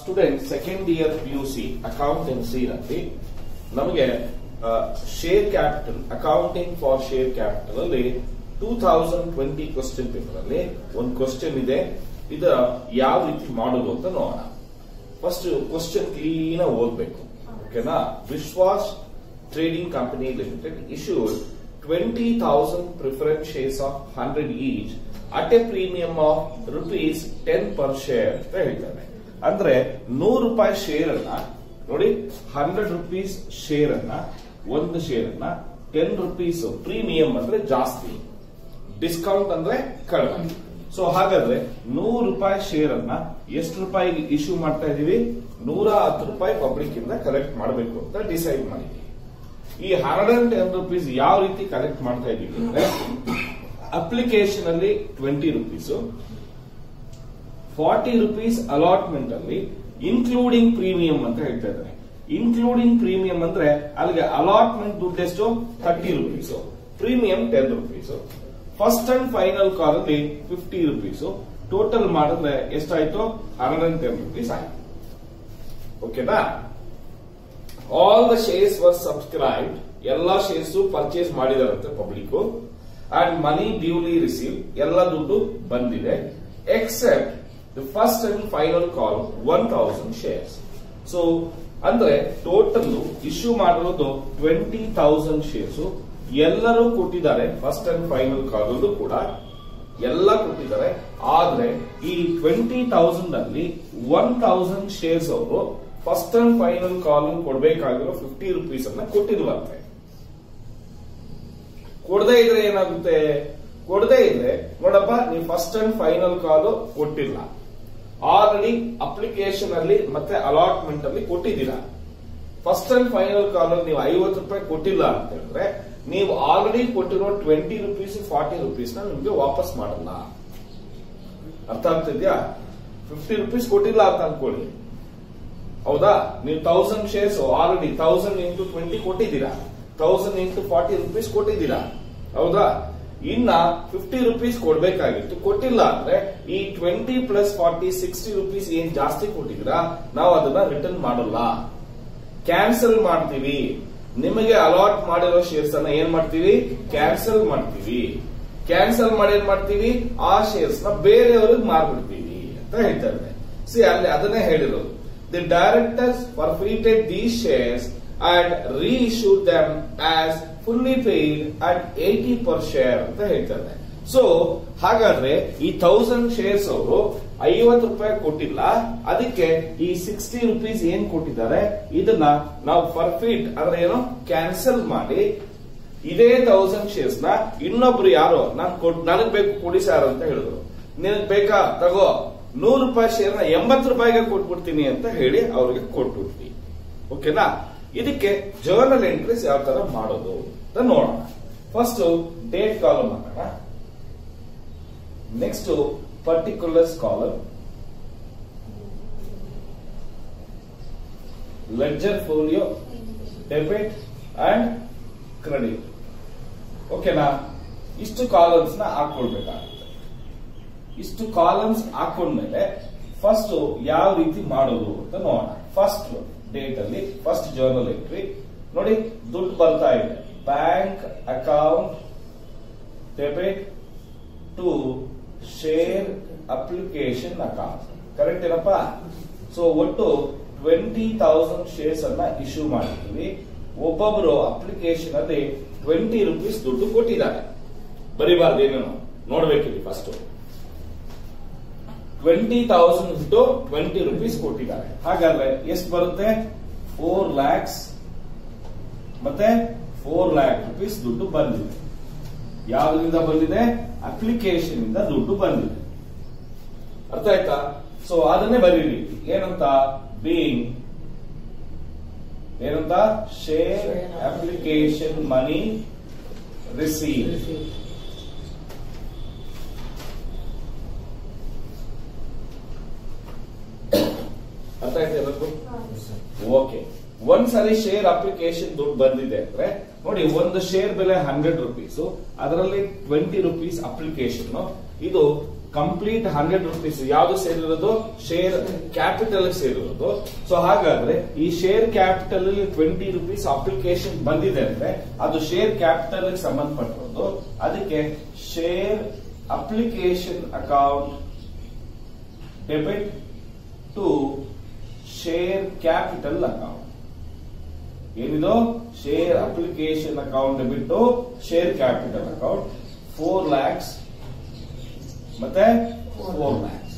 student second year P U C accountancy ನಲ್ಲಿ ನಮಗೆ share capital accounting for share capital ಅಲ್ಲಿ two thousand twenty question paper ಅಲ್ಲಿ ಒಂದು question ಇದೆ ಇದರ ಯಾವ ರೀತಿ ಮಾಡೋದು ಅಂತ ನೋಡೋಣ ಫಸ್ಟ್ ಕ್ವಶನ್ ಕ್ಲೀನ್ ಓದ್ಬೇಕು ಓಕೆನಾ Vishwas trading company limited issued twenty thousand preference shares of hundred each at a premium of rupees ten per share ಅಂತ ಹೇಳ್ತಾರೆ ಅಂದ್ರೆ ನೂರು ರೂಪಾಯಿ ಶೇರ್ ಅನ್ನ ನೋಡಿ ಹಂಡ್ರೆಡ್ ರುಪೀಸ್ ಶೇರ್ ಅನ್ನ ಒಂದು ಶೇರ್ ಅನ್ನ ಟೆನ್ ರುಪೀಸ್ ಪ್ರೀಮಿಯಂ ಅಂದ್ರೆ ಜಾಸ್ತಿ ಡಿಸ್ಕೌಂಟ್ ಅಂದ್ರೆ ಕಡಿಮೆ ಸೊ ಹಾಗಾದ್ರೆ ನೂರು ರೂಪಾಯಿ ಶೇರ್ ಅನ್ನ ಎಷ್ಟು ರೂಪಾಯಿಗೆ ಇಶ್ಯೂ ಮಾಡ್ತಾ ಇದೀವಿ ನೂರ ಹತ್ತು ರೂಪಾಯಿ ಪಬ್ಲಿಕ್ ಇಂದ ಕಲೆಕ್ಟ್ ಮಾಡಬೇಕು ಅಂತ ಡಿಸೈಡ್ ಮಾಡಿದೀವಿ ಈ ಹಂಡ್ರೆಡ್ ಅಂಡ್ ಟೆನ್ ರುಪೀಸ್ ಯಾವ ರೀತಿ ಕಲೆಕ್ಟ್ ಮಾಡ್ತಾ ಇದೀವಿ ಅಂದ್ರೆ ಅಪ್ಲಿಕೇಶನ್ ಅಲ್ಲಿ twenty rupees forty rupees allotment ಅಲ್ಲಿ ಇನ್ಕ್ಲೂಡಿಂಗ್ ಪ್ರೀಮಿಯಂ ಅಂತ ಹೇಳ್ತಾ ಇದ್ದಾರೆ ಇನ್ಕ್ಲೂಡಿಂಗ್ ಪ್ರೀಮಿಯಂ ಅಂದ್ರೆ ಅಲ್ಲಿಗೆ ಅಲಾಟ್ಮೆಂಟ್ ದುಡ್ಡು ಎಷ್ಟು thirty rupees premium ten rupees first and final call ಅಲ್ಲಿ ಫಿಫ್ಟಿ ರುಪೀಸ್ ಟೋಟಲ್ ಮಾಡಿದ್ರೆ ಎಷ್ಟಾಯ್ತು ಹಂಡ್ರೆಡ್ ಅಂಡ್ ಟೆನ್ ರುಪೀಸ್ ಆಯ್ತು ಓಕೆನಾ all the shares were subscribe ಎಲ್ಲಾ ಶೇರ್ಸ್ ಪರ್ಚೇಸ್ ಮಾಡಿದಾರಂತೆ public and money duly receive ಎಲ್ಲ ದುಡ್ಡು ಬಂದಿದೆ except the first and final call one thousand shares so ಅಂದ್ರೆ ಟೋಟಲ್ ಇಶ್ಯೂ ಮಾಡಿರೋದು ಟ್ವೆಂಟಿ ತೌಸಂಡ್ ಶೇರ್ಸ್ ಎಲ್ಲರೂ ಕೊಟ್ಟಿದ್ದಾರೆ ಫಸ್ಟ್ ಅಂಡ್ ಫೈನಲ್ ಕಾಲ್ ಕೂಡ ಎಲ್ಲ ಕೊಟ್ಟಿದ್ದಾರೆ ಆದ್ರೆ ಈ ಟ್ವೆಂಟಿ ತೌಸಂಡ್ ಅಲ್ಲಿ ಒನ್ ತೌಸಂಡ್ ಶೇರ್ಸ್ ಅವರು ಫಸ್ಟ್ ಅಂಡ್ ಫೈನಲ್ ಕಾಲ್ ಕೊಡಬೇಕಾಗಿರೋ ಫಿಫ್ಟಿ ರುಪೀಸ್ ಅನ್ನ ಕೊಟ್ಟಿಲ್ವಂತೆ ಕೊಡದೇ ಇದ್ರೆ ಏನಾಗುತ್ತೆ ಕೊಡದೇ ಇದ್ರೆ ನೋಡಪ್ಪ ನೀವು ಫಸ್ಟ್ ಅಂಡ್ ಫೈನಲ್ ಕಾಲ್ ಕೊಟ್ಟಿಲ್ಲ ಆಲ್ರೆಡಿ ಅಪ್ಲಿಕೇಶನ್ ಅಲ್ಲಿ ಮತ್ತೆ ಅಲಾಟ್ಮೆಂಟ್ ಅಲ್ಲಿ ಕೊಟ್ಟಿದ್ದೀರಾ ಫಸ್ಟ್ ಅಂಡ್ ಫೈನಲ್ ಕಾಲ್ ಅಲ್ಲಿ ನೀವು ಐವತ್ತು ರೂಪಾಯಿ ಕೊಟ್ಟಿಲ್ಲ ಅಂತ ಹೇಳಿದ್ರೆ ನೀವು ಆಲ್ರೆಡಿ ಕೊಟ್ಟಿರೋ ಟ್ವೆಂಟಿ ರುಪೀಸ್ ಫಾರ್ಟಿ ರುಪೀಸ್ ನ ನಿಮ್ಗೆ ವಾಪಸ್ ಮಾಡಲ್ಲ ಅರ್ಥ ಆಗ್ತಿದ್ಯಾ ಫಿಫ್ಟಿ ರುಪೀಸ್ ಕೊಟ್ಟಿಲ್ಲ ಅಂತ ಅನ್ಕೊಳ್ಳಿ ಹೌದಾ ನೀವು thousand shares already thousand into twenty ಕೊಟ್ಟಿದ್ದೀರಾ ತೌಸಂಡ್ ಇಂಟು ಫಾರ್ಟಿ ರುಪೀಸ್ ಕೊಟ್ಟಿದ್ದೀರಾ ಹೌದಾ ಇನ್ನ ಫಿಫ್ಟಿ ರುಪೀಸ್ ಕೊಡ್ಬೇಕಾಗಿತ್ತು ಕೊಟ್ಟಿಲ್ಲ ಅಂದ್ರೆ ಈ twenty plus forty sixty rupees ಏನ್ ಜಾಸ್ತಿ ಕೊಟ್ಟಿದ್ದೀರಾ ನಾವು ಅದನ್ನ ರಿಟರ್ನ್ ಮಾಡಲ್ಲ ಕ್ಯಾನ್ಸಲ್ ಮಾಡ್ತೀವಿ ನಿಮಗೆ ಅಲಾಟ್ ಮಾಡಿರೋ ಶೇರ್ಸ್ ಅನ್ನ ಏನ್ ಮಾಡ್ತೀವಿ ಕ್ಯಾನ್ಸಲ್ ಮಾಡ್ತೀವಿ ಕ್ಯಾನ್ಸಲ್ ಮಾಡಿ ಏನ್ ಮಾಡ್ತೀವಿ ಆ ಶೇರ್ಸ್ ನ ಬೇರೆಯವ್ರಿಗೆ ಮಾರ್ಬಿಡ್ತೀವಿ ಅಂತ ಹೇಳ್ತಾರೆ ಸಿ ಅಲ್ಲಿ ಅದನ್ನೇ ಹೇಳಿರೋದು the directors forfeited these shares and reissue them as fully paid at eighty per share ಅಂತ ಹೇಳ್ತಾರೆ ಸೊ ಹಾಗಾದ್ರೆ ಈ ಥೌಸಂಡ್ ಶೇರ್ಸ್ ಅವರು ಐವತ್ತು ರೂಪಾಯಿ ಕೊಟ್ಟಿಲ್ಲ ಅದಕ್ಕೆ ಈ ಸಿಕ್ಸ್ಟಿ ರುಪೀಸ್ ಏನ್ ಕೊಟ್ಟಿದ್ದಾರೆ ಇದನ್ನ ನಾವು ಫರ್ಫಿಟ್ ಅಂದ್ರೆ ಏನು ಕ್ಯಾನ್ಸಲ್ ಮಾಡಿ ಇದೇ ತೌಸಂಡ್ ಶೇರ್ಸ್ ನ ಇನ್ನೊಬ್ರು ಯಾರೋ ನಾನ್ ನನಗ್ ಬೇಕು ಕೊಡಿ ಸರ್ ಅಂತ ಹೇಳಿದ್ರು ನಿನಗ್ ಬೇಕಾ ತಗೋ ನೂರು ರೂಪಾಯಿ ಶೇರ್ ನ ಎಂಬತ್ತು ರೂಪಾಯಿಗೆ ಕೊಟ್ಬಿಡ್ತೀನಿ ಅಂತ ಹೇಳಿ ಅವ್ರಿಗೆ ಕೊಟ್ಬಿಟ್ವಿ ಓಕೆನಾ ಇದಕ್ಕೆ ಜರ್ನಲ್ ಎಂಟ್ರೀಸ್ ಯಾವ ತರ ಮಾಡೋದು ಅಂತ ನೋಡೋಣ ಫಸ್ಟ್ ಡೇಟ್ ಕಾಲಮ್ ಹಾಕೋಣ next particulars column ledger folio debit and credit ಓಕೆನಾ ಇಷ್ಟು ಕಾಲಮ್ಸ್ ನ ಹಾಕೊಳ್ಬೇಕಾಗುತ್ತೆ ಇಷ್ಟು ಕಾಲಮ್ಸ್ ಹಾಕೊಂಡ್ಮೇಲೆ ಫಸ್ಟ್ ಯಾವ ರೀತಿ ಮಾಡೋದು ಅಂತ ನೋಡೋಣ ಫಸ್ಟ್ ಡೇಟ್ ಅಲ್ಲಿ ಫಸ್ಟ್ ಜರ್ನಲ್ ಎಂಟ್ರಿ ನೋಡಿ ದುಡ್ಡು ಬರ್ತಾ ಇದೆ bank account debit to share application account correct ಏನಪ್ಪ ಸೊ ಒಟ್ಟು ಟ್ವೆಂಟಿ ತೌಸಂಡ್ ಶೇರ್ಸ್ ಅನ್ನ ಇಶ್ಯೂ ಮಾಡಿರ್ತೀವಿ ಒಬ್ಬೊಬ್ರು ಅಪ್ಲಿಕೇಶನ್ ಅಲ್ಲಿ ಟ್ವೆಂಟಿ ರುಪೀಸ್ ದುಡ್ಡು ಕೊಟ್ಟಿದ್ದಾರೆ ಬರಿಬಾರ್ದು ಏನೇನು ನೋಡ್ಬೇಕಿಲ್ಲಿ ಫಸ್ಟ್ ಟ್ವೆಂಟಿ ತೌಸಂಡ್ ಬಿಟ್ಟು ಟ್ವೆಂಟಿ ರುಪೀಸ್ ಕೊಟ್ಟಿದ್ದಾರೆ ಹಾಗಾದ್ರೆ ಎಷ್ಟು ಬರುತ್ತೆ ಫೋರ್ ಲ್ಯಾಕ್ಸ್ ಮತ್ತೆ ಫೋರ್ ಲ್ಯಾಕ್ ರುಪೀಸ್ ದುಡ್ಡು ಬಂದಿದೆ ಯಾವ್ದ್ರಿಂದ ಬಂದಿದೆ ಅಪ್ಲಿಕೇಶನ್ ಇಂದ ದುಡ್ಡು ಬಂದಿದೆ ಅರ್ಥ ಆಯ್ತಾ ಸೊ ಅದನ್ನೇ ಬರೀರಿ ಏನಂತ ಬೀಯಿಂಗ್ ಏನಂತ ಶೇರ್ ಅಪ್ಲಿಕೇಶನ್ ಮನಿ ರಿಸೀವ್ ಅರ್ಥ ಆಯ್ತಾ ಎಲ್ಲರಿಗೂ ಓಕೆ ಒಂದ್ಸರಿ ಶೇರ್ ಅಪ್ಲಿಕೇಶನ್ ದುಡ್ಡು ಬಂದಿದೆ ಅಂದ್ರೆ ನೋಡಿ ಒಂದು ಶೇರ್ ಬೆಲೆ ಹಂಡ್ರೆಡ್ ರುಪೀಸ್ ಅದರಲ್ಲಿ ಟ್ವೆಂಟಿ ರುಪೀಸ್ ಅಪ್ಲಿಕೇಶನ್ ಇದು ಕಂಪ್ಲೀಟ್ ಹಂಡ್ರೆಡ್ ರುಪೀಸ್ ಯಾವ್ದು ಸೇರಿರೋದು ಶೇರ್ ಕ್ಯಾಪಿಟಲ್ ಸೇರಿರೋದು ಸೊ ಹಾಗಾದ್ರೆ ಈ share capital twenty rupees application ಬಂದಿದೆ ಅಂದ್ರೆ ಅದು ಶೇರ್ ಕ್ಯಾಪಿಟಲ್ ಸಂಬಂಧಪಟ್ಟಿರೋದು ಅದಕ್ಕೆ share application account debit to share capital account ಏನಿದು share application account debit to share capital account four lakhs ಮತ್ತೆ four lakhs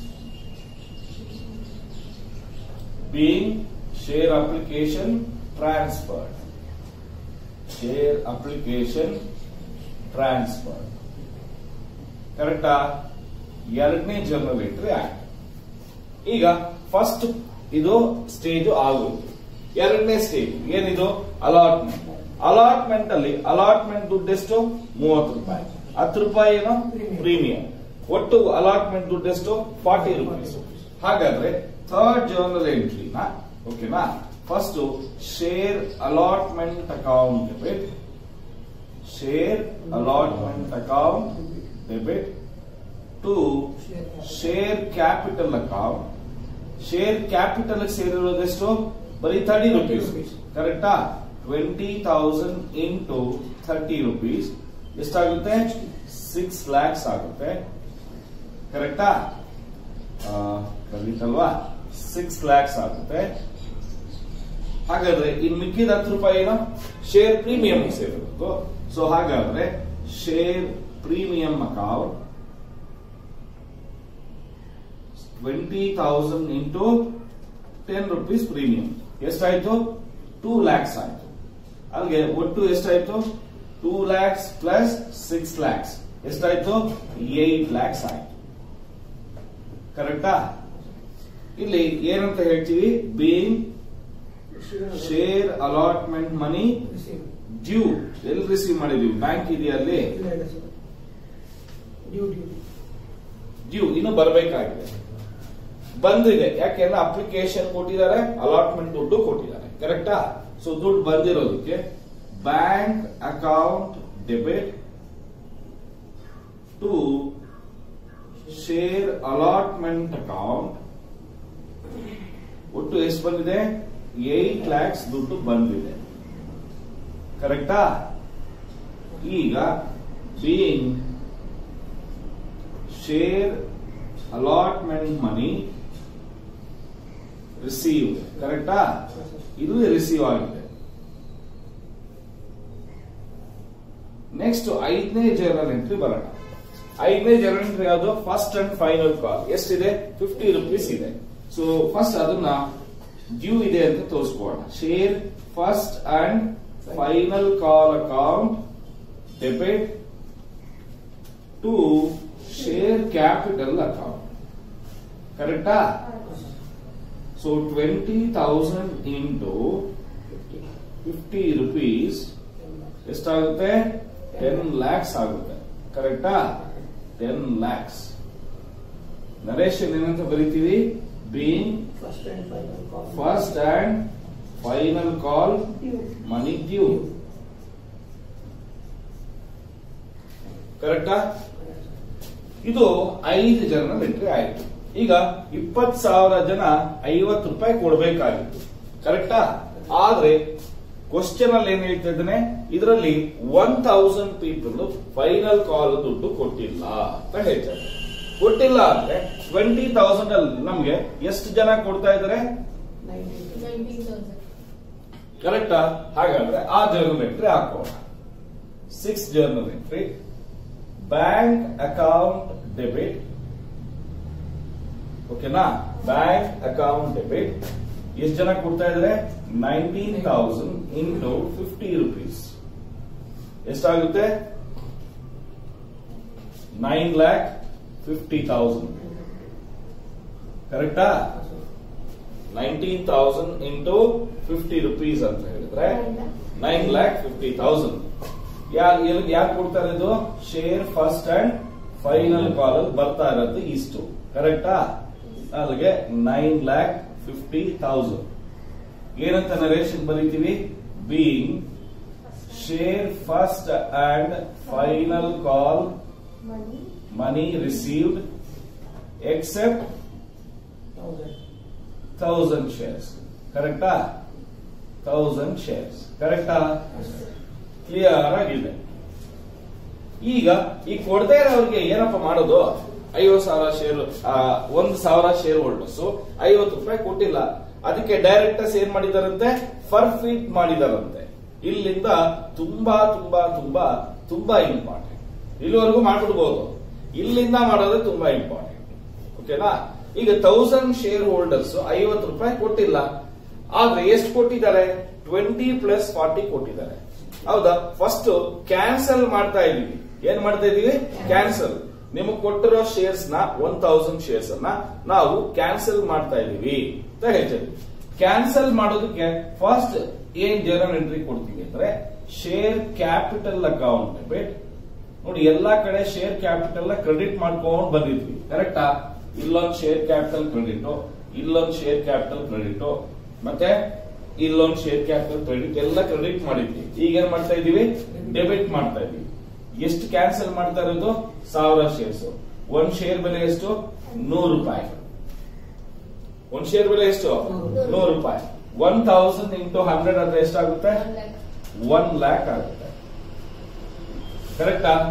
being share application transferred share application transferred ಕರೆಕ್ಟಾ ಎರಡನೇ journal entry ಆಯ್ತು ಈಗ ಫಸ್ಟ್ ಇದು ಸ್ಟೇಜ್ ಆಗೋದು ಎರಡನೇ ಸ್ಟೇಜ್ ಏನಿದು ಅಲಾಟ್ಮೆಂಟ್ ಅಲಾಟ್ಮೆಂಟ್ ಅಲ್ಲಿ ಅಲಾಟ್ಮೆಂಟ್ ದುಡ್ಡು ಎಷ್ಟು ಮೂವತ್ತು ರೂಪಾಯಿ ಹತ್ತು ರೂಪಾಯಿ ಏನು ಪ್ರೀಮಿಯಂ ಒಟ್ಟು ಅಲಾಟ್ಮೆಂಟ್ ದುಡ್ಡು ಎಷ್ಟು ಫಾರ್ಟಿ ರುಪೀಸ್ ಹಾಗಾದ್ರೆ ಥರ್ಡ್ ಜರ್ನಲ್ ಎಂಟ್ರಿನ ಓಕೆನಾ first share allotment account debit share allotment account debit to share capital account share capital ಸೇರಿರೋದೆಷ್ಟು ಬರೀ ತರ್ಟಿ ರುಪೀಸ್ ಕರೆಕ್ಟಾ twenty thousand into thirty rupees ಎಷ್ಟಾಗುತ್ತೆ ಸಿಕ್ಸ್ ಲ್ಯಾಕ್ಸ್ ಆಗುತ್ತೆ ಕರೆಕ್ಟಾ ಕರೀತಲ್ವಾ ಸಿಕ್ಸ್ ಲ್ಯಾಕ್ಸ್ ಆಗುತ್ತೆ ಹಾಗಾದ್ರೆ ಇನ್ ಮಿಕ್ಕಿದ ಹತ್ತು ರೂಪಾಯಿನ ಶೇರ್ ಪ್ರೀಮಿಯಂ ಸೇರಿರೋದು ಸೊ ಹಾಗಾದ್ರೆ share premium account twenty thousand into ten rupees premium ಎಷ್ಟಾಯ್ತು ಟೂ ಲ್ಯಾಕ್ಸ್ ಆಯ್ತು ಅಲ್ಲಿಗೆ ಒಟ್ಟು ಎಷ್ಟಾಯ್ತು two lakhs plus six lakhs ಎಷ್ಟಾಯ್ತು ಏಟ್ ಲ್ಯಾಕ್ಸ್ ಆಯ್ತು ಕರೆಕ್ಟಾ ಇಲ್ಲಿ ಏನಂತ ಹೇಳ್ತೀವಿ being share allotment money due ಎಲ್ಲಿ ರಿಸೀವ್ ಮಾಡಿದೀವಿ ಬ್ಯಾಂಕ್ ಇದೆಯಾ ಅಲ್ಲಿ ಡ್ಯೂ ಇನ್ನು ಬರಬೇಕಾಗಿದೆ ಬಂದಿದೆ ಯಾಕೆಂದ್ರೆ ಅಪ್ಲಿಕೇಶನ್ ಕೊಟ್ಟಿದ್ದಾರೆ ಅಲಾಟ್ಮೆಂಟ್ ದುಡ್ಡು ಕೊಟ್ಟಿದ್ದಾರೆ ಕರೆಕ್ಟಾ ಸೊ ದುಡ್ಡು ಬಂದಿರೋದಕ್ಕೆ bank account debit to share allotment account ಒಟ್ಟು ಎಷ್ಟು ಬಂದಿದೆ ಏಟ್ ಲ್ಯಾಕ್ಸ್ ದುಡ್ಡು ಬಂದಿದೆ ಕರೆಕ್ಟಾ ಈಗ being share allotment money receive ಕರೆಕ್ಟಾ ಇದು ರಿಸೀವ್ ಆಗಿದೆ ನೆಕ್ಸ್ಟ್ ಐದನೇ ಜರ್ನಲ್ ಎಂಟ್ರಿ ಬರೋಣ ಐದನೇ ಜರ್ನಲ್ ಎಂಟ್ರಿ ಯಾವುದು ಫಸ್ಟ್ ಅಂಡ್ ಫೈನಲ್ ಕಾಲ್ ಎಷ್ಟಿದೆ ಫಿಫ್ಟಿ ರುಪೀಸ್ ಇದೆ ಸೊ ಫಸ್ಟ್ ಅದನ್ನ ಡ್ಯೂ ಇದೆ ಅಂತ ತೋರಿಸ್ಕೋಣ share first and final call account debit to share capital account ಕರೆಕ್ಟಾ so twenty thousand into fifty rupees ಎಷ್ಟಾಗುತ್ತೆ ಟೆನ್ ಲ್ಯಾಕ್ಸ್ ಆಗುತ್ತೆ ಕರೆಕ್ಟಾ ಟೆನ್ ಲ್ಯಾಕ್ಸ್ ನರೇಶನ್ ಏನಂತ ಬರಿತೀವಿ being first and final call money due ಕರೆಕ್ಟಾ ಇದು ಐದು ಜನರಲ್ ಎಂಟ್ರಿ ಆಯ್ತು ಈಗ ಇಪ್ಪತ್ ಸಾವಿರ ಜನ ಐವತ್ತು ರೂಪಾಯಿ ಕೊಡಬೇಕಾಗಿತ್ತು ಕರೆಕ್ಟಾ ಆದ್ರೆ ಕ್ವಶನ್ ಅಲ್ಲಿ ಏನ್ ಹೇಳ್ತಾ ಇದ್ದಾನೆ ಇದರಲ್ಲಿ one thousand people final call ದುಡ್ಡು ಕೊಟ್ಟಿಲ್ಲ ಅಂತ ಹೇಳ್ತಾರೆ ಕೊಟ್ಟಿಲ್ಲ ಅಂದ್ರೆ ಟ್ವೆಂಟಿ ತೌಸಂಡ್ ಅಲ್ಲಿ ನಮ್ಗೆ ಎಷ್ಟು ಜನ ಕೊಡ್ತಾ ಇದ್ದಾರೆ ಕರೆಕ್ಟಾ ಹಾಗಾದ್ರೆ ಆ ಜರ್ನಲ್ ಎಂಟ್ರಿ ಹಾಕೋಣ six journal entry bank account debit ಓಕೆನಾ ಬ್ಯಾಂಕ್ ಅಕೌಂಟ್ ಡೆಬಿಟ್ ಎಷ್ಟು ಜನ ಕೊಡ್ತಾ ಇದ್ದಾರೆ nineteen thousand into fifty rupees ಎಷ್ಟಾಗುತ್ತೆ ನೈನ್ ಲ್ಯಾಕ್ ಫಿಫ್ಟಿ ತೌಸಂಡ್ ಕರೆಕ್ಟಾ nineteen thousand into fifty rupees ಅಂತ ಹೇಳಿದ್ರೆ ನೈನ್ ಲ್ಯಾಕ್ ಫಿಫ್ಟಿ ತೌಸಂಡ್ ಯಾರು ಯಾರು ಕೊಡ್ತಾರೆ ಇದು share first and final call ಅಲ್ಲಿ ಬರ್ತಾ ಇರೋದು ಇಷ್ಟು ಕರೆಕ್ಟಾ ಅಲ್ಲಿಗೆ ನೈನ್ ಲ್ಯಾಕ್ ಫಿಫ್ಟಿ ತೌಸಂಡ್ ಏನಂತ ನರೇಶನ್ ಬರೀತೀವಿ being share first and final call money received except thousand shares ಕರೆಕ್ಟಾ ಥೌಸಂಡ್ ಶೇರ್ಸ್ ಕರೆಕ್ಟಾ ಕ್ಲಿಯರ್ ಆಗಿದೆ ಈಗ ಈ ಕೊಡದೇ ಇರೋರಿಗೆ ಏನಪ್ಪ ಮಾಡೋದು ಐವತ್ತು ಸಾವಿರ ಶೇರ್ ಒಂದು ಸಾವಿರ ಶೇರ್ ಹೋಲ್ಡರ್ಸ್ ಐವತ್ತು ರೂಪಾಯಿ ಕೊಟ್ಟಿಲ್ಲ ಅದಕ್ಕೆ ಡೈರೆಕ್ಟರ್ಸ್ ಏನ್ ಮಾಡಿದಾರಂತೆ ಫರ್ ಫೀಟ್ ಮಾಡಿದಾರಂತೆ ಇಲ್ಲಿಂದ ತುಂಬಾ ತುಂಬಾ ತುಂಬಾ ತುಂಬಾ ಇಂಪಾರ್ಟೆಂಟ್ ಇಲ್ಲಿವರೆಗೂ ಮಾಡ್ಬಿಡ್ಬೋದು ಇಲ್ಲಿಂದ ಮಾಡೋದು ತುಂಬಾ ಇಂಪಾರ್ಟೆಂಟ್ ಓಕೆನಾ ಈಗ ತೌಸಂಡ್ ಶೇರ್ ಹೋಲ್ಡರ್ಸ್ ಐವತ್ತು ರೂಪಾಯಿ ಕೊಟ್ಟಿಲ್ಲ ಆದ್ರೆ ಎಷ್ಟು ಕೊಟ್ಟಿದ್ದಾರೆ ಟ್ವೆಂಟಿ ಪ್ಲಸ್ ಫಾರ್ಟಿ ಕೊಟ್ಟಿದ್ದಾರೆ ಹೌದಾ ಫಸ್ಟ್ ಕ್ಯಾನ್ಸಲ್ ಮಾಡ್ತಾ ಇದೀವಿ ಏನ್ ಮಾಡ್ತಾ ಇದೀವಿ ಕ್ಯಾನ್ಸಲ್ ನಿಮಗೆ ಕೊಟ್ಟಿರೋ ಶೇರ್ಸ್ ನ ಒನ್ ತೌಸಂಡ್ ಶೇರ್ಸ್ ಅನ್ನ ನಾವು ಕ್ಯಾನ್ಸಲ್ ಮಾಡ್ತಾ ಇದೀವಿ ಅಂತ ಹೇಳ್ತೇವೆ ಕ್ಯಾನ್ಸಲ್ ಮಾಡೋದಕ್ಕೆ ಫಸ್ಟ್ ಏನ್ ಜರ್ನಲ್ ಎಂಟ್ರಿ ಕೊಡ್ತೀವಿ ಅಂದ್ರೆ ಶೇರ್ ಕ್ಯಾಪಿಟಲ್ ಅಕೌಂಟ್ ಡೆಬಿಟ್ ನೋಡಿ ಎಲ್ಲಾ ಕಡೆ ಶೇರ್ ಕ್ಯಾಪಿಟಲ್ ನ ಕ್ರೆಡಿಟ್ ಮಾಡ್ಕೊಂಡು ಬಂದಿದ್ವಿ ಕರೆಕ್ಟಾ ಇಲ್ಲೊಂದು ಶೇರ್ ಕ್ಯಾಪಿಟಲ್ ಕ್ರೆಡಿಟ್ ಇಲ್ಲೊಂದು ಶೇರ್ ಕ್ಯಾಪಿಟಲ್ ಕ್ರೆಡಿಟ್ ಮತ್ತೆ ಇಲ್ಲೊಂದು ಶೇರ್ ಕ್ಯಾಪಿಟಲ್ ಕ್ರೆಡಿಟ್ ಎಲ್ಲ ಕ್ರೆಡಿಟ್ ಮಾಡಿದ್ವಿ ಈಗ ಏನ್ ಮಾಡ್ತಾ ಇದೀವಿ ಡೆಬಿಟ್ ಮಾಡ್ತಾ ಇದೀವಿ ಎಷ್ಟು ಕ್ಯಾನ್ಸಲ್ ಮಾಡ್ತಾ ಇರೋದು ಸಾವಿರ ಶೇರ್ಸ್ ಒಂದ್ ಶೇರ್ ಬೆಲೆ ಎಷ್ಟು ನೂರು ರೂಪಾಯಿ ಒಂದ್ ಶೇರ್ ಬೆಲೆ ಎಷ್ಟು ನೂರು ರೂಪಾಯಿ ಒನ್ ತೌಸಂಡ್ ಇಂಟು ಹಂಡ್ರೆಡ್ ಅಂದ್ರೆ ಎಷ್ಟಾಗುತ್ತೆ ಒನ್ ಲ್ಯಾಕ್ ಆಗುತ್ತೆ ಕರೆಕ್ಟಾ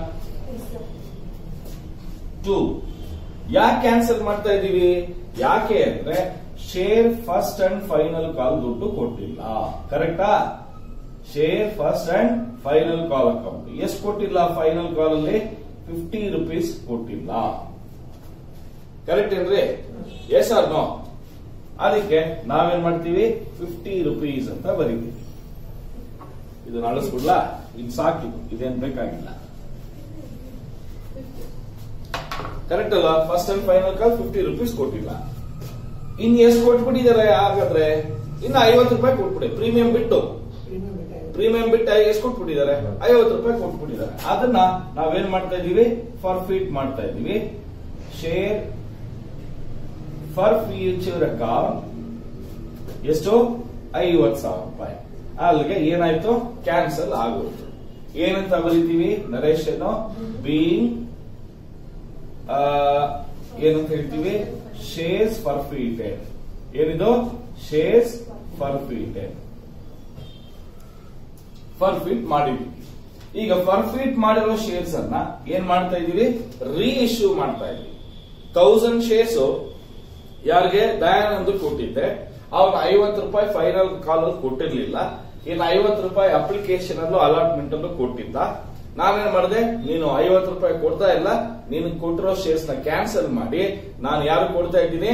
ಟೂ ಯಾಕೆ ಕ್ಯಾನ್ಸಲ್ ಮಾಡ್ತಾ ಇದೀವಿ ಯಾಕೆ ಅಂದ್ರೆ share first and final call ದುಡ್ಡು ಕೊಟ್ಟಿಲ್ಲ ಕರೆಕ್ಟಾ share first and final call account ಎಷ್ಟು ಕೊಟ್ಟಿಲ್ಲ ಫೈನಲ್ ಕಾಲ್ ಅಲ್ಲಿ ಫಿಫ್ಟಿ ರುಪೀಸ್ ಕೊಟ್ಟಿಲ್ಲ ಕರೆಕ್ಟ್ ಏನ್ರಿ ಎಸ್ ಆರ್ ನೋ ಅದಕ್ಕೆ ನಾವೇನ್ ಮಾಡ್ತೀವಿ ಫಿಫ್ಟಿ ರುಪೀಸ್ ಅಂತ ಬರೀತೀವಿ ಇದನ್ನ ಅಳಿಸ್ಬಿಡ್ಲಾ ಇದು ಸಾಕಿದು ಇದೇನ್ ಬೇಕಾಗಿಲ್ಲ ಕರೆಕ್ಟ್ ಅಲ್ಲ first and final call fifty rupees ಕೊಟ್ಟಿಲ್ಲ ಇನ್ ಎಷ್ಟು ಕೊಟ್ಬಿಟ್ಟಿದ್ದಾರೆ ಹಾಗಾದ್ರೆ ಇನ್ನು ಐವತ್ತು ರೂಪಾಯಿ ಕೊಟ್ಬಿಡಿ ಪ್ರೀಮಿಯಂ ಬಿಟ್ಟು ಪ್ರೀಮಿಯಂ ಬಿಟ್ಟು ಎಷ್ಟು ಕೊಟ್ಬಿಟ್ಟಿದ್ದಾರೆ ಐವತ್ತು ರೂಪಾಯಿ ಕೊಟ್ಬಿಟ್ಟಿದ್ದಾರೆ ಅದನ್ನ ನಾವೇನ್ ಮಾಡ್ತಾ ಇದೀವಿ ಫಾರ್ ಫೀಟ್ ಮಾಡ್ತಾ ಇದೀವಿ ಶೇರ್ ಫಾರ್ ಫ್ಯೂಚರ್ ಅಕೌಂಟ್ ಎಷ್ಟು ಐವತ್ ಸಾವಿರ ರೂಪಾಯಿ ಅಲ್ಲಿಗೆ ಏನಾಯ್ತು ಕ್ಯಾನ್ಸಲ್ ಆಗೋಯ್ತು ಏನಂತ ಬರೀತೀವಿ ನರೇಶನ್ ಬೀಯಿಂಗ್ ಏನಂತ ಹೇಳ್ತೀವಿ ಶೇರ್ಸ್ ಫರ್ಫೀಟೆಡ್ ಏನಿದು ಶೇರ್ಸ್ ಫರ್ಫೀಟೆಡ್ ಫರ್ಫಿಟ್ ಮಾಡಿದ್ವಿ ಈಗ ಫರ್ಫಿಟ್ ಮಾಡಿರೋ ಶೇರ್ಸ್ ಅನ್ನ ಏನ್ ಮಾಡ್ತಾ ಇದೀವಿ ರೀ ಇಶ್ಯೂ ಮಾಡ್ತಾ ಇದೀವಿ ತೌಸಂಡ್ ಶೇರ್ಸ್ ಯಾರಿಗೆ ದಯಾನಂದ್ ಕೊಟ್ಟಿದ್ದೆ ಅವನು ಐವತ್ತು ರೂಪಾಯಿ ಫೈನಲ್ ಕಾಲ್ ಅಲ್ಲಿ ಕೊಟ್ಟಿರ್ಲಿಲ್ಲ ಇನ್ನು ಐವತ್ತು ರೂಪಾಯಿ ಅಪ್ಲಿಕೇಶನ್ ಅಲ್ಲೂ ಅಲಾಟ್ಮೆಂಟ್ ಅಲ್ಲೂ ಕೊಟ್ಟಿದ್ದ ನಾವೇನ್ ಮಾಡಿದೆ ನೀನು ಐವತ್ತು ರೂಪಾಯಿ ಕೊಡ್ತಾ ಇಲ್ಲ ನೀನು ಕೊಟ್ಟಿರೋ ಶೇರ್ಸ್ ನ ಕ್ಯಾನ್ಸಲ್ ಮಾಡಿ ನಾನು ಯಾರು ಕೊಡ್ತಾ ಇದ್ದೀನಿ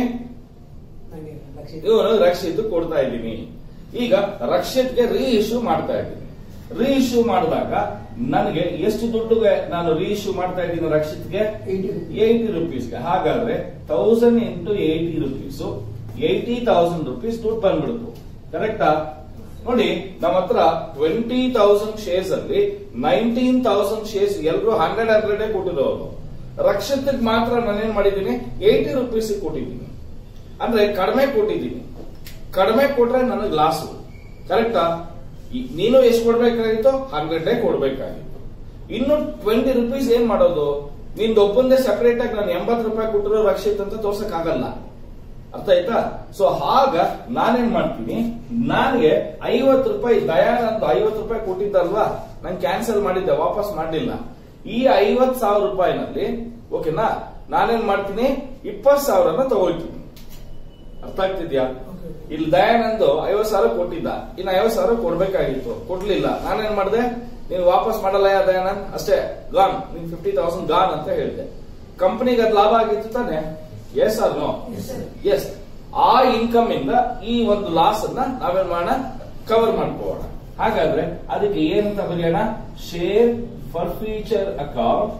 ಇವನು ರಕ್ಷಿತ್ ಕೊಡ್ತಾ ಇದ್ದೀನಿ ಈಗ ರಕ್ಷಿತ್ಗೆ ರೀ ಇಶ್ಯೂ ಮಾಡ್ತಾ ಇದ್ದೀನಿ ರೀ ಇಶ್ಯೂ ಮಾಡಿದಾಗ ನನಗೆ ಎಷ್ಟು ದುಡ್ಡುಗೆ ನಾನು ರೀ ಇಶ್ಯೂ ಮಾಡ್ತಾ ಇದ್ದೀನಿ ರಕ್ಷಿತ್ಗೆ ಏಯ್ಟಿ ರುಪೀಸ್ಗೆ ಹಾಗಾದ್ರೆ thousand into eighty rupees eighty thousand rupees ದುಡ್ಡು ಬಂದ್ಬಿಡ್ತು ಕರೆಕ್ಟಾ ನೋಡಿ ನಮ್ಮ ಹತ್ರ ಟ್ವೆಂಟಿ ತೌಸಂಡ್ ಶೇರ್ಸ್ ಅಲ್ಲಿ ನೈನ್ಟೀನ್ ತೌಸಂಡ್ ಶೇರ್ಸ್ ಎಲ್ಲರೂ ಹಂಡ್ರೆಡ್ ಹಂಡ್ರೆಡ್ ಕೊಟ್ಟಿರೋರು ರಕ್ಷಿತ್ಗೆ ಮಾತ್ರ ನಾನೇನ್ ಮಾಡಿದ್ದೀನಿ ಏಯ್ಟಿ ರುಪೀಸ್ ಕೊಟ್ಟಿದ್ದೀನಿ ಅಂದ್ರೆ ಕಡಿಮೆ ಕೊಟ್ಟಿದ್ದೀನಿ ಕಡಿಮೆ ಕೊಟ್ರೆ ನನಗೆ ಲಾಸು ಕರೆಕ್ಟಾ ಈ- ನೀನು ಎಷ್ಟು ಕೊಡ್ಬೇಕಾಗಿತ್ತು ಹಂಡ್ರೆಡ್ ಕೊಡ್ಬೇಕಾಗಿತ್ತು ಇನ್ನು ಟ್ವೆಂಟಿ ರುಪೀಸ್ ಏನ್ ಮಾಡೋದು ನಿಂದ ಒಬ್ಬಂದೇ ಸಪರೇಟ್ ಆಗಿ ನಾನು ಎಂಬತ್ತು ರೂಪಾಯಿ ಕೊಟ್ಟಿರೋ ರಕ್ಷಿತ್ ಅಂತ ತೋರ್ಸಕ್ ಆಗಲ್ಲ ಅರ್ಥ ಆಯ್ತಾ ಸೊ ಆಗ ನಾನೇನ್ ಮಾಡ್ತೀನಿ ನನಗೆ ಐವತ್ತು ರೂಪಾಯಿ ದಯಾನಂದ್ ಐವತ್ತು ರೂಪಾಯಿ ಕೊಟ್ಟಿದ್ದಲ್ವಾ ನಾನು ಕ್ಯಾನ್ಸಲ್ ಮಾಡಿದ್ದೆ ವಾಪಸ್ ಮಾಡಲಿಲ್ಲ ಈ ಐವತ್ ಸಾವಿರ ರೂಪಾಯಿನಲ್ಲಿ ಓಕೆನಾ ನಾನೇನ್ ಮಾಡ್ತೀನಿ ಇಪ್ಪತ್ ಸಾವಿರನ ತಗೊಳ್ತೀನಿ ಅರ್ಥ ಆಗ್ತಿದ್ಯಾ ಇಲ್ಲಿ ದಯಾನಂದ್ ಐವತ್ ಸಾವಿರ ಕೊಟ್ಟಿದ್ದ ಇನ್ನು ಐವತ್ ಸಾವಿರ ಕೊಡ್ಬೇಕಾಗಿತ್ತು ಕೊಡ್ಲಿಲ್ಲ ನಾನೇನ್ ಮಾಡಿದೆ ನೀನು ವಾಪಸ್ ಮಾಡಲ್ಲ ಯಾ ದಯಾನಂದ್ ಅಷ್ಟೇ ಗಾನ್ ನಿನ್ ಫಿಫ್ಟಿ ತೌಸಂಡ್ ಗಾನ್ ಅಂತ ಹೇಳಿದೆ ಕಂಪನಿಗೆ ಅದು ಲಾಭ ಆಗಿತ್ತು ತಾನೆ ಎಸ್ ಆರ್ ನೋ ಎಸ್ ಆ ಇನ್ಕಮ್ ಇಂದ ಈ ಒಂದು ಲಾಸ್ ಅನ್ನ ನಾವೇನ್ ಮಾಡೋಣ ಕವರ್ ಮಾಡ್ಕೋಣ ಹಾಗಾದ್ರೆ ಅದಕ್ಕೆ ಏನಂತ ಬರೆಯೋಣ share for future account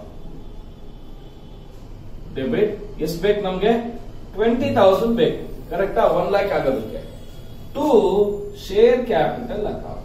debit ಎಷ್ಟು ಬೇಕು ನಮ್ಗೆ ಟ್ವೆಂಟಿ ತೌಸಂಡ್ ಬೇಕು ಕರೆಕ್ಟಾ ಒನ್ ಲ್ಯಾಕ್ ಆಗೋದಕ್ಕೆ to share capital account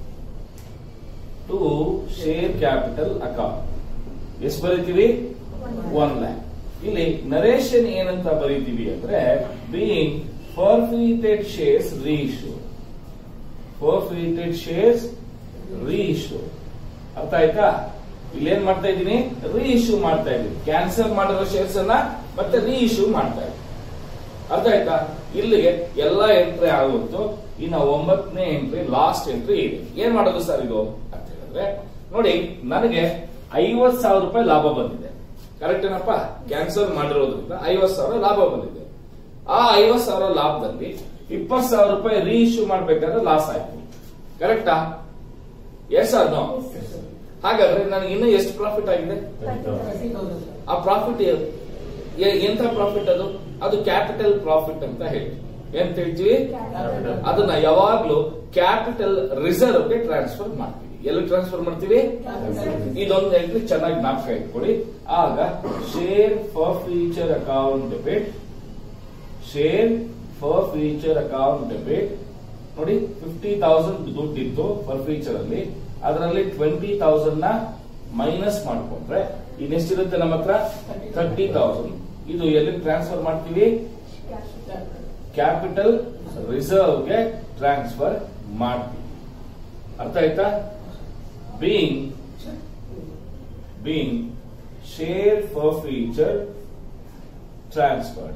to share capital account ಎಷ್ಟು ಬರೀತೀವಿ ಒನ್ ಲ್ಯಾಕ್ ಇಲ್ಲಿ ನರೇಶನ್ ಏನಂತ ಬರೀತೀವಿ ಅಂದ್ರೆ being forfeited shares reissue forfeited shares reissue ಅರ್ಥ ಆಯ್ತಾ ಇಲ್ಲಿ ಏನ್ ಮಾಡ್ತಾ ಇದ್ದೀನಿ ರೀ ಇಶ್ಯೂ ಮಾಡ್ತಾ ಇದ್ದೀನಿ ಕ್ಯಾನ್ಸಲ್ ಮಾಡಿರೋ ಶೇರ್ಸ್ ಅನ್ನ ಮತ್ತೆ ರೀ ಇಶ್ಯೂ ಮಾಡ್ತಾ ಇದ್ದೀವಿ ಅರ್ಥ ಆಯ್ತಾ ಇಲ್ಲಿಗೆ ಎಲ್ಲ ಎಂಟ್ರಿ ಆಗುತ್ತೋ ಇನ್ನು ಒಂಬತ್ತನೇ ಎಂಟ್ರಿ ಲಾಸ್ಟ್ ಎಂಟ್ರಿ ಇದೆ ಏನ್ ಮಾಡೋದು ಸರ್ ಇದು ಅಂತ ಹೇಳಿದ್ರೆ ನೋಡಿ ನನಗೆ ಐವತ್ ಸಾವಿರ ರೂಪಾಯಿ ಲಾಭ ಬಂದಿದೆ ಕರೆಕ್ಟ್ ಏನಪ್ಪ ಕ್ಯಾನ್ಸಲ್ ಮಾಡಿರೋದ್ರಿಂದ ಐವತ್ ಸಾವಿರ ಲಾಭ ಬಂದಿದೆ ಆ ಐವತ್ ಸಾವಿರ ಲಾಭದಲ್ಲಿ ಇಪ್ಪತ್ ಸಾವಿರ ರೂಪಾಯಿ ರೀ ಇಶ್ಯೂ ಮಾಡ್ಬೇಕಾದ್ರೆ ಲಾಸ್ ಆಯ್ತು ಕರೆಕ್ಟಾ ಎಸ್ ಆರ್ ನೋ ಹಾಗಾದ್ರೆ ನನಗೆ ಇನ್ನೂ ಎಷ್ಟು ಪ್ರಾಫಿಟ್ ಆಗಿದೆ ಆ ಪ್ರಾಫಿಟ್ ಎಂತ ಪ್ರಾಫಿಟ್ ಅದು ಅದು ಕ್ಯಾಪಿಟಲ್ ಪ್ರಾಫಿಟ್ ಅಂತ ಹೇಳ್ತೀವಿ ಎಂತ ಹೇಳ್ತೀವಿ ಅದನ್ನ ಯಾವಾಗ್ಲೂ ಕ್ಯಾಪಿಟಲ್ ರಿಸರ್ವ್ ಗೆ ಟ್ರಾನ್ಸ್ಫರ್ ಮಾಡ್ತೀವಿ ಎಲ್ಲಿ ಟ್ರಾನ್ಸ್ಫರ್ ಮಾಡ್ತೀವಿ ಇದೊಂದು ಎಂಟ್ರಿ ಚೆನ್ನಾಗಿ ಜ್ಞಾಪಕ ಇಟ್ಕೊಳ್ಳಿ ಆಗ share for future account debit share for future account debit ನೋಡಿ ಫಿಫ್ಟಿ ತೌಸಂಡ್ ದುಡ್ಡಿತ್ತು ಫರ್ ಫ್ಯೂಚರ್ ಅಲ್ಲಿ ಅದರಲ್ಲಿ ಟ್ವೆಂಟಿ ತೌಸಂಡ್ ನ ಮೈನಸ್ ಮಾಡ್ಕೊಂಡ್ರೆ ಇನ್ನೆಷ್ಟಿರುತ್ತೆ ನಮ್ಮ ಹತ್ರ ಥರ್ಟಿ ತೌಸಂಡ್ ಇದು ಎಲ್ಲಿ ಟ್ರಾನ್ಸ್ಫರ್ ಮಾಡ್ತೀವಿ ಕ್ಯಾಪಿಟಲ್ ರಿಸರ್ವ್ ಗೆ ಟ್ರಾನ್ಸ್ಫರ್ ಮಾಡ್ತೀವಿ ಅರ್ಥ ಆಯ್ತಾ being being share for future transfer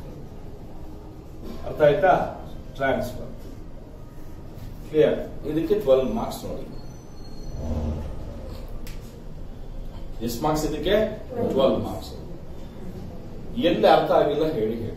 ಅರ್ಥ ಆಯ್ತಾ ಟ್ರಾನ್ಸ್ಫರ್ ಕ್ಲಿಯರ್ ಇದಕ್ಕೆ ಟ್ವೆಲ್ವ್ ಮಾರ್ಕ್ಸ್ ನೋಡಿ ಎಷ್ಟು ಮಾರ್ಕ್ಸ್ ಇದಕ್ಕೆ ಟ್ವೆಲ್ವ್ ಮಾರ್ಕ್ಸ್ ಎಲ್ಲಿ ಅರ್ಥ ಆಗಿಲ್ಲ ಹೇಳಿ ಹೇಳಿ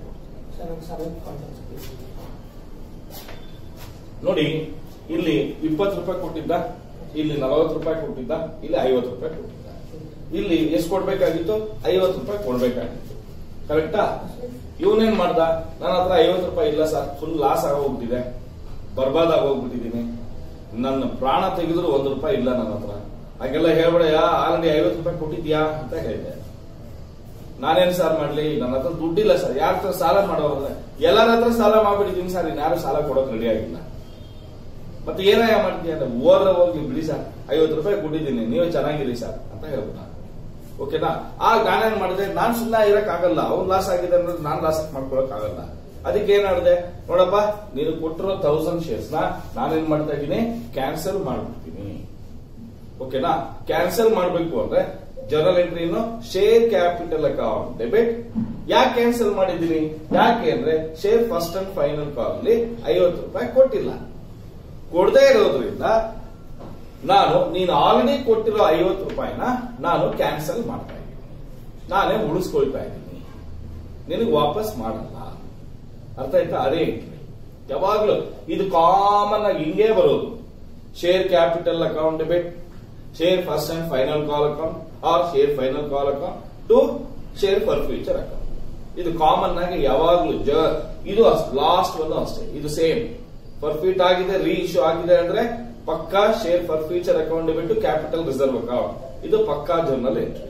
ನೋಡಿ ಇಲ್ಲಿ ಇಪ್ಪತ್ತು ರೂಪಾಯಿ ಕೊಟ್ಟಿದ್ದ ಇಲ್ಲಿ ನಲವತ್ತು ರೂಪಾಯಿ ಕೊಟ್ಟಿದ್ದ ಇಲ್ಲಿ ಐವತ್ತು ರೂಪಾಯಿ ಕೊಟ್ಟಿದ್ದ ಇಲ್ಲಿ ಎಷ್ಟು ಕೊಡ್ಬೇಕಾಗಿತ್ತು ಐವತ್ತು ರೂಪಾಯಿ ಕೊಡ್ಬೇಕಾಗಿತ್ತು ಕರೆಕ್ಟಾ ಇವನೇನ್ ಮಾಡ್ದ ನನ್ನ ಹತ್ರ ಐವತ್ತು ರೂಪಾಯಿ ಇಲ್ಲ ಸರ್ ಫುಲ್ ಲಾಸ್ ಆಗೋಗ್ಬಿಟ್ಟಿದೆ ಬರ್ಬಾದ್ ಆಗೋಗ್ಬಿಟ್ಟಿದೀನಿ ನನ್ನ ಪ್ರಾಣ ತೆಗೆದ್ರು ಒಂದು ರೂಪಾಯಿ ಇಲ್ಲ ನನ್ನ ಹತ್ರ ಹಾಗೆಲ್ಲ ಹೇಳ್ಬೇಡಯ್ಯ ಆಲ್ರೆಡಿ ಐವತ್ತು ರೂಪಾಯಿ ಕೊಟ್ಟಿದ್ಯಾ ಅಂತ ಹೇಳಿದೆ ನಾನೇನ್ ಸರ್ ಮಾಡ್ಲಿ ನನ್ನ ಹತ್ರ ದುಡ್ಡಿಲ್ಲ ಸರ್ ಯಾರ ಹತ್ರ ಸಾಲ ಮಾಡೋದ್ರೆ ಎಲ್ಲರ ಹತ್ರ ಸಾಲ ಮಾಡ್ಬಿಟ್ಟಿದೀನಿ ಸರ್ ಇನ್ಯಾರು ಸಾಲ ಕೊಡೋಕ್ ರೆಡಿ ಆಗಿಲ್ಲ ಮತ್ತೆ ಏನಯ್ಯ ಮಾಡ್ತೀಯ ಅಂದ್ರೆ ಓದ್ರ ಹೋಗಿ ಬಿಡಿ ಸರ್ ಐವತ್ತು ರೂಪಾಯಿ ಕೊಟ್ಟಿದ್ದೀನಿ ನೀವೇ ಚೆನ್ನಾಗಿರಿ ಸರ್ ಅಂತ ಹೇಳ್ಬಿಟ್ಟ ಓಕೆನಾ ಆ ನಾನೇನ್ ಮಾಡಿದೆ ನಾನ್ ಸುಮ್ಮನೆ ಇರಕ್ ಆಗಲ್ಲ ಅವ್ನ್ ಲಾಸ್ ಆಗಿದೆ ಅಂದ್ರೆ ನಾನ್ ಲಾಸ್ ಮಾಡ್ಕೊಳಕ್ ಆಗಲ್ಲ ಅದಕ್ಕೆ ಏನ್ ಮಾಡಿದೆ ನೋಡಪ್ಪ ನೀನು ಕೊಟ್ಟಿರೋ ತೌಸಂಡ್ ಶೇರ್ಸ್ ನ ನಾನೇನ್ ಮಾಡ್ತಾ ಇದ್ದೀನಿ ಕ್ಯಾನ್ಸಲ್ ಮಾಡ್ಬಿಡ್ತೀನಿ ಓಕೆನಾ ಕ್ಯಾನ್ಸಲ್ ಮಾಡ್ಬೇಕು ಅಂದ್ರೆ ಜನರಲ್ ಎಂಟ್ರಿನು ಶೇರ್ ಕ್ಯಾಪಿಟಲ್ ಅಕೌಂಟ್ ಡೆಬಿಟ್ ಯಾಕೆ ಕ್ಯಾನ್ಸಲ್ ಮಾಡಿದ್ದೀನಿ ಯಾಕೆ ಅಂದ್ರೆ share first and final call ಅಲ್ಲಿ ಐವತ್ತು ರೂಪಾಯಿ ಕೊಟ್ಟಿಲ್ಲ ಕೊಡದೇ ಇರೋದ್ರಿಂದ ನಾನು ನೀನು ಆಲ್ರೆಡಿ ಕೊಟ್ಟಿರೋ ಐವತ್ತು ರೂಪಾಯಿನ ನಾನು ಕ್ಯಾನ್ಸಲ್ ಮಾಡ್ತಾ ಇದ್ದೀನಿ ನಾನೇ ಉಳಿಸ್ಕೊಳ್ತಾ ಇದ್ದೀನಿ ನಿನಗೆ ವಾಪಸ್ ಮಾಡಲ್ಲ ಅರ್ಥ ಆಯ್ತಾ ಅದೇ ಎಂಟ್ರಿ ಯಾವಾಗ್ಲೂ ಇದು ಕಾಮನ್ ಆಗಿ ಹಿಂಗೇ ಬರೋದು share capital account debit share first and final call account or share final call account to share for future account ಇದು ಕಾಮನ್ ಆಗಿ ಯಾವಾಗ್ಲೂ ಜ ಇದು ಲಾಸ್ಟ್ ಒಂದು ಅಷ್ಟೇ ಇದು ಸೇಮ್ ಫರ್ಫಿಟ್ ಆಗಿದೆ ರೀ ಇಶ್ಯೂ ಆಗಿದೆ ಅಂದ್ರೆ ಪಕ್ಕಾ ಶೇರ್ ಫಾರ್ ಫ್ಯೂಚರ್ ಅಕೌಂಟ್ ಬಿಟ್ಟು ಕ್ಯಾಪಿಟಲ್ ರಿಸರ್ವ್ ಅಕೌಂಟ್ ಇದು ಪಕ್ಕಾ ಜರ್ನಲ್ ಎಂಟ್ರಿ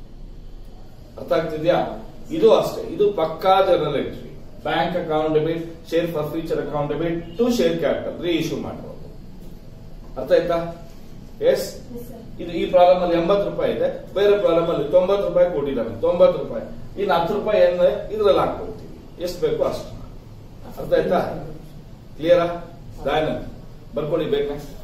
ಅರ್ಥ ಆಗ್ತಿದ್ಯಾ ಇದು ಅಷ್ಟೇ ಇದು ಪಕ್ಕಾ journal entry bank account debit share for future account debit to share capital reissue ಮಾಡಿರೋದು ಅರ್ಥ ಆಯ್ತಾ ಎಸ್ ಇದು ಈ ಪ್ರಾಬ್ಲಮ್ ಅಲ್ಲಿ ಎಂಬತ್ತು ರೂಪಾಯಿ ಇದೆ ಬೇರೆ ಪ್ರಾಬ್ಲಮ್ ಅಲ್ಲಿ ತೊಂಬತ್ತು ರೂಪಾಯಿ ಕೊಟ್ಟಿದ್ದಾನೆ ತೊಂಬತ್ತು ರೂಪಾಯಿ ಇನ್ನು ಹತ್ತು ರೂಪಾಯಿ ಏನ್ ಇದ್ರಲ್ಲಿ ಹಾಕೊಳ್ತೀವಿ ಎಷ್ಟು ಬೇಕು ಅಷ್ಟು ಅರ್ಥ ಆಯ್ತಾ ಕ್ಲಿಯರಾ ದಯಾನಂದ್ ಬರ್ಕೊಳ್ಳಿ ಬೇಕನೆ